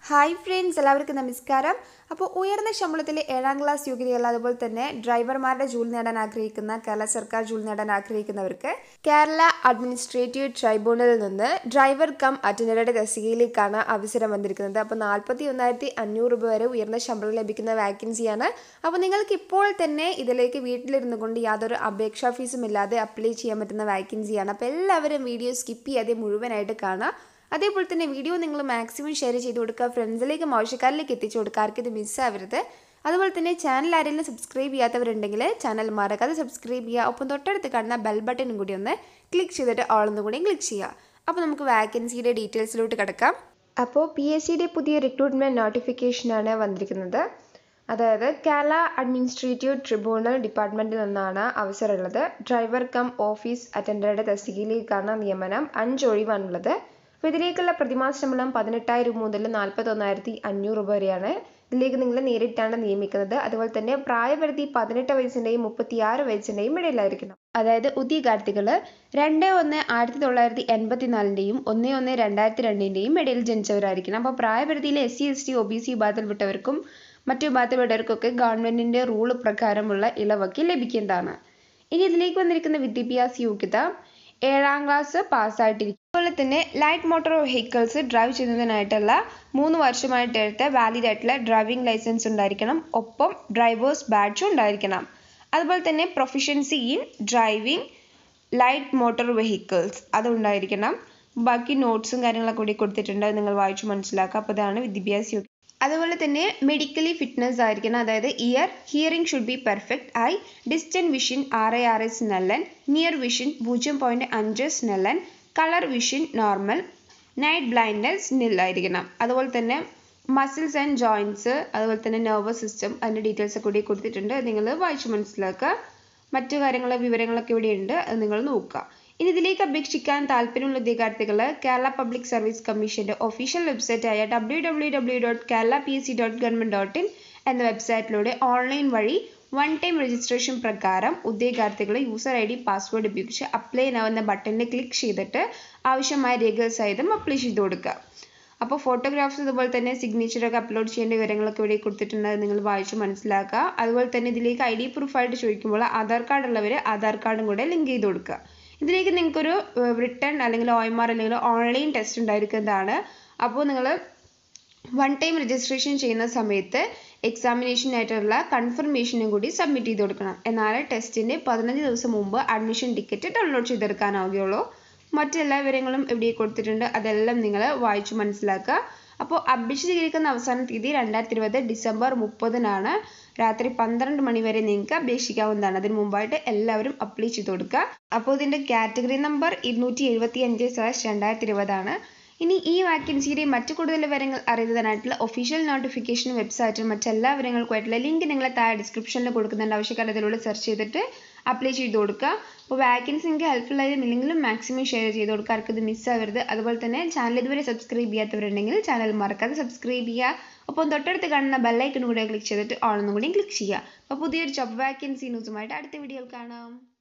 hi friends എല്ലാവർക്കും നമസ്കാരം അപ്പോൾ ഉയർന്ന ശമ്പളത്തിലെ ഏഴാം ക്ലാസ് യോഗ്യതകൾ അതുപോലെ തന്നെ ഡ്രൈവർമാരുടെ ജോലി നേടാൻ ആഗ്രഹിക്കുന്ന കേരള സർക്കാർ ജോലി നേടാൻ ആഗ്രഹിക്കുന്നവർക്ക് കേരള അഡ്മിനിസ്ട്രേറ്റീവ് ട്രൈബ്യൂണലിൽ നിന്ന് ഡ്രൈവർ കം അറ്റൻഡറുടെ തസ്തികയിലേക്കാണ് അവസരം വന്നിരിക്കുന്നത് അപ്പോൾ നാൽപ്പത്തി ഒന്നായിരത്തി അഞ്ഞൂറ് രൂപ വരെ ഉയർന്ന ശമ്പളം ലഭിക്കുന്ന വാക്കൻസിയാണ് അപ്പോൾ നിങ്ങൾക്ക് ഇപ്പോൾ തന്നെ ഇതിലേക്ക് വീട്ടിലിരുന്നു കൊണ്ട് യാതൊരു അപേക്ഷാ ഫീസും ഇല്ലാതെ അപ്ലൈ ചെയ്യാൻ പറ്റുന്ന വാക്കൻസിയാണ് അപ്പോൾ എല്ലാവരും വീഡിയോ സ്കിപ്പ് ചെയ്യാതെ മുഴുവനായിട്ട് കാണുക അതേപോലെ തന്നെ വീഡിയോ നിങ്ങൾ മാക്സിമം ഷെയർ ചെയ്ത് കൊടുക്കുക ഫ്രണ്ട്സിലേക്കും ആവശ്യക്കാരിലേക്ക് എത്തിച്ചു കൊടുക്കുക ആർക്കും ഇത് മിസ്സാവരുത് അതുപോലെ തന്നെ ചാനൽ ആരെങ്കിലും സബ്സ്ക്രൈബ് ചെയ്യാത്തവരുണ്ടെങ്കിൽ ചാനൽ മറക്കാതെ സബ്സ്ക്രൈബ് ചെയ്യുക ഒപ്പം തൊട്ടടുത്ത് കാണുന്ന ബെൽ ബട്ടണും കൂടി ഒന്ന് ക്ലിക്ക് ചെയ്തിട്ട് ഓളൊന്നും കൂടി ക്ലിക്ക് ചെയ്യുക അപ്പോൾ നമുക്ക് വാക്കൻസിയുടെ ഡീറ്റെയിൽസിലോട്ട് കിടക്കാം അപ്പോൾ പി എസ് സിയുടെ പുതിയ റിക്രൂട്ട്മെൻറ്റ് നോട്ടിഫിക്കേഷനാണ് വന്നിരിക്കുന്നത് അതായത് കേരള അഡ്മിനിസ്ട്രേറ്റീവ് ട്രിബ്യൂണൽ ഡിപ്പാർട്ട്മെൻറ്റിൽ നിന്നാണ് അവസരമുള്ളത് ഡ്രൈവർ കം ഓഫീസ് അറ്റൻഡറുടെ തസ്തികയിലേക്കാണ് നിയമനം അഞ്ച് ഒഴിവാണുള്ളത് അപ്പോൾ ഇതിലേക്കുള്ള പ്രതിമാസ ശമ്പളം പതിനെട്ടായിരം മുതൽ നാൽപ്പത്തൊന്നായിരത്തി അഞ്ഞൂറ് രൂപ വരെയാണ് ഇതിലേക്ക് നിങ്ങൾ നേരിട്ടാണ് നിയമിക്കുന്നത് അതുപോലെ തന്നെ പ്രായപരിധി പതിനെട്ട് വയസ്സിൻ്റെയും മുപ്പത്തിയാറ് വയസ്സിൻ്റെയും ഇടയിലായിരിക്കണം അതായത് ഉദ്യോഗാർത്ഥികൾ രണ്ട് ഒന്ന് ആയിരത്തി തൊള്ളായിരത്തി എൺപത്തിനാലിൻ്റെയും ഒന്ന് ഒന്ന് രണ്ടായിരത്തി രണ്ടിൻ്റെയും ഇടയിൽ ജനിച്ചവരായിരിക്കണം അപ്പോൾ പ്രായപരിധിയിലെ S C S T O B C വിഭാഗത്തിൽപ്പെട്ടവർക്കും മറ്റു വിഭാഗത്തിൽപ്പെട്ടവർക്കൊക്കെ ഗവൺമെൻറ്റിൻ്റെ റൂൾ പ്രകാരമുള്ള ഇളവൊക്കെ ലഭിക്കുന്നതാണ് ഇനി ഇതിലേക്ക് വന്നിരിക്കുന്ന വിദ്യാഭ്യാസ യോഗ്യത ഏഴാം ക്ലാസ് പാസ്സായിട്ടിരിക്കും അതുപോലെ തന്നെ ലൈറ്റ് മോട്ടോർ വെഹിക്കിൾസ് ഡ്രൈവ് ചെയ്യുന്നതിനായിട്ടുള്ള മൂന്ന് വർഷമായിട്ട് എടുത്ത വാലിഡ് ആയിട്ടുള്ള ഡ്രൈവിംഗ് ലൈസൻസ് ഉണ്ടായിരിക്കണം ഒപ്പം ഡ്രൈവേഴ്സ് ബാഡ്ജും ഉണ്ടായിരിക്കണം അതുപോലെ തന്നെ proficiency in driving light motor vehicles അതുണ്ടായിരിക്കണം ബാക്കി നോട്ട്സും കാര്യങ്ങളൊക്കെ കൂടി കൊടുത്തിട്ടുണ്ട് നിങ്ങൾ വായിച്ചു മനസ്സിലാക്കുക അപ്പോൾ ഇതാണ് വിദ്യാഭ്യാസ യോഗ്യത അതുപോലെ തന്നെ മെഡിക്കലി ഫിറ്റ്നസ് ആയിരിക്കണം അതായത് ear hearing should be perfect eye distant vision ആറ് ആറ് സ്നെല്ലൻ നിയർ വിഷൻ പൂജ്യം പോയിൻറ്റ് അഞ്ച് Snellen colour vision normal night blindness നില്ലായിരിക്കണം അതുപോലെ തന്നെ മസിൽസ് ആൻഡ് ജോയിൻറ്റ്സ് അതുപോലെ തന്നെ നെർവസ് സിസ്റ്റം അതിൻ്റെ ഡീറ്റെയിൽസ് കൂടി കൊടുത്തിട്ടുണ്ട് നിങ്ങൾ വായിച്ച് മനസ്സിലാക്കുക മറ്റു കാര്യങ്ങൾ വിവരങ്ങളൊക്കെ ഇവിടെ ഉണ്ട് അത് നിങ്ങൾ നോക്കുക ഇനി ഇതിലേക്ക് അപേക്ഷിക്കാൻ താല്പര്യമുള്ള ഉദ്യോഗാർത്ഥികൾ കേരള പബ്ലിക് സർവീസ് കമ്മീഷന്റെ ഒഫീഷ്യൽ വെബ്സൈറ്റ് ആയ W W W dot Kerala P S C dot government dot in എന്ന വെബ്സൈറ്റിലൂടെ ഓൺലൈൻ വഴി വൺ ടൈം രജിസ്ട്രേഷൻ പ്രകാരം ഉദ്യോഗാർത്ഥികൾ യൂസർ ഐ ഡി പാസ്വേഡ് ഉപയോഗിച്ച് അപ്ലൈ ആവുന്ന ബട്ടണിൽ ക്ലിക്ക് ചെയ്തിട്ട് ആവശ്യമായ രേഖകൾ സഹിതം അപ്ലൈ ചെയ്ത് കൊടുക്കുക അപ്പോൾ ഫോട്ടോഗ്രാഫ്സ് അതുപോലെ തന്നെ സിഗ്നേച്ചറൊക്കെ അപ്ലോഡ് ചെയ്യേണ്ട വിവരങ്ങളൊക്കെ ഇവിടെ കൊടുത്തിട്ടുണ്ട് അത് നിങ്ങൾ വായിച്ച് മനസ്സിലാക്കുക അതുപോലെ തന്നെ ഇതിലേക്ക് ഐ ഡി പ്രൂഫായിട്ട് ചോദിക്കുമ്പോൾ ആധാർ കാർഡ് ഉള്ളവർ ആധാർ കാർഡും കൂടെ ലിങ്ക് ചെയ്ത് കൊടുക്കുക ഇതിലേക്ക് നിങ്ങൾക്കൊരു റിട്ടേൺ അല്ലെങ്കിൽ ഒ എം ആർ അല്ലെങ്കിൽ ഓൺലൈൻ ടെസ്റ്റ് ഉണ്ടായിരിക്കുന്നതാണ് അപ്പോൾ നിങ്ങൾ വൺ ടൈം രജിസ്ട്രേഷൻ ചെയ്യുന്ന സമയത്ത് എക്സാമിനേഷനായിട്ടുള്ള കൺഫർമേഷനും കൂടി സബ്മിറ്റ് ചെയ്ത് കൊടുക്കണം എന്നാൽ ടെസ്റ്റിൻ്റെ പതിനഞ്ച് ദിവസം മുമ്പ് അഡ്മിഷൻ ടിക്കറ്റ് ഡൗൺലോഡ് ചെയ്തെടുക്കാനാവുകയുള്ളൂ മറ്റെല്ലാ വിവരങ്ങളും ഇവിടെ കൊടുത്തിട്ടുണ്ട് അതെല്ലാം നിങ്ങൾ വായിച്ചു മനസ്സിലാക്കുക അപ്പോൾ അപേക്ഷ സ്വീകരിക്കുന്ന അവസാന തീയതി രണ്ടായിരത്തി ഇരുപത് ഡിസംബർ മുപ്പതിനാണ് രാത്രി പന്ത്രണ്ട് മണി വരെ നിങ്ങൾക്ക് അപേക്ഷിക്കാവുന്നതാണ് അതിന് മുമ്പായിട്ട് എല്ലാവരും അപ്ലൈ ചെയ്ത് കൊടുക്കുക അപ്പോൾ ഇതിൻ്റെ കാറ്റഗറി നമ്പർ ഇരുന്നൂറ്റി എഴുപത്തി അഞ്ച് സ്ലാഷ് രണ്ടായിരത്തി ഇരുപതാണ് ഇനി ഈ വാക്കൻസിയുടെ മറ്റു കൂടുതൽ വിവരങ്ങൾ അറിയുന്നതിനായിട്ടുള്ള ഒഫീഷ്യൽ നോട്ടിഫിക്കേഷൻ വെബ്സൈറ്റും മറ്റെല്ലാ വിവരങ്ങൾക്കുമായിട്ടുള്ള ലിങ്ക് നിങ്ങൾ താഴെ ഡിസ്ക്രിപ്ഷനിൽ കൊടുക്കുന്നുണ്ട് ആവശ്യക്കാർ അതിലൂടെ സെർച്ച് ചെയ്തിട്ട് അപ്ലൈ ചെയ്ത് കൊടുക്കുക അപ്പോൾ വാക്കൻസി നിങ്ങൾക്ക് ഹെൽപ്ഫുൾ ആയാലും ഇല്ലെങ്കിലും മാക്സിമം ഷെയർ ചെയ്ത് കൊടുക്കുക ആർക്കും ഇത് മിസ്സാവരുത് അതുപോലെ തന്നെ ചാനൽ ഇതുവരെ സബ്സ്ക്രൈബ് ചെയ്യാത്തവരുണ്ടെങ്കിൽ ചാനൽ മറക്കാതെ സബ്സ്ക്രൈബ് ചെയ്യുക ഒപ്പം തൊട്ടടുത്ത് കാണുന്ന ബെല്ലൈക്കൺ കൂടെ ക്ലിക്ക് ചെയ്തിട്ട് ഓൺ ഒന്നും കൂടി ക്ലിക്ക് ചെയ്യുക അപ്പോൾ പുതിയൊരു ജോബ് വാക്കൻസി ന്യൂസുമായിട്ട് അടുത്ത വീഡിയോയിൽ കാണാം